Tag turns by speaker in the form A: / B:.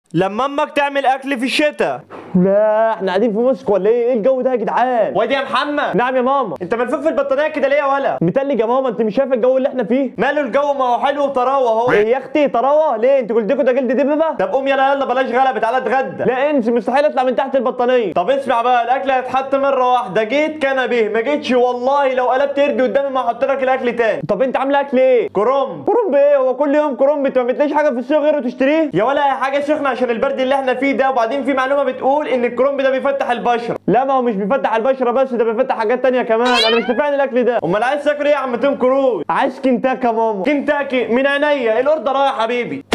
A: لما امك تعمل اكل في الشتاء
B: لا احنا قاعدين في موسكو ولا ايه ايه الجو ده يا جدعان
A: وادي يا محمد
B: نعم يا ماما
A: انت ملفوف في البطانيه كده ليه يا ولا
B: متلج يا ماما انت مش شايفه الجو اللي احنا فيه
A: ماله الجو ما هو حلو وطراوه اهو
B: ايه يا اختي طراوه ليه انت جلدكوا ده جلد دببه
A: طب قوم يلا يلا بلاش غلبة تعالى اتغدى
B: لا انسي مستحيل اطلع من تحت البطانيه
A: طب اسمع بقى الاكل هيتحط مره واحده جيت كان به ما جيتش والله لو قلبت يرجي قدامي ما احط لك الاكل تاني
B: طب انت عامله اكل ايه
A: كرنب
B: كرنب ايه هو كل يوم كرنب انت ما بتلاقيش حاجه في السوق غيره تشتريه
A: يا ولا حاجه سخنه عشان البرد اللي احنا فيه ده وبعدين في معلومه بتقول ان الكرنب ده بيفتح البشره
B: لا ما هو مش بيفتح البشره بس ده بيفتح حاجات تانية كمان انا مش نافعني الاكل ده
A: امال عايز تاكل ايه يا عم توم كروز
B: عايز كنتاكي يا ماما
A: كنتاكي من عينيا الاوردر رايح يا حبيبي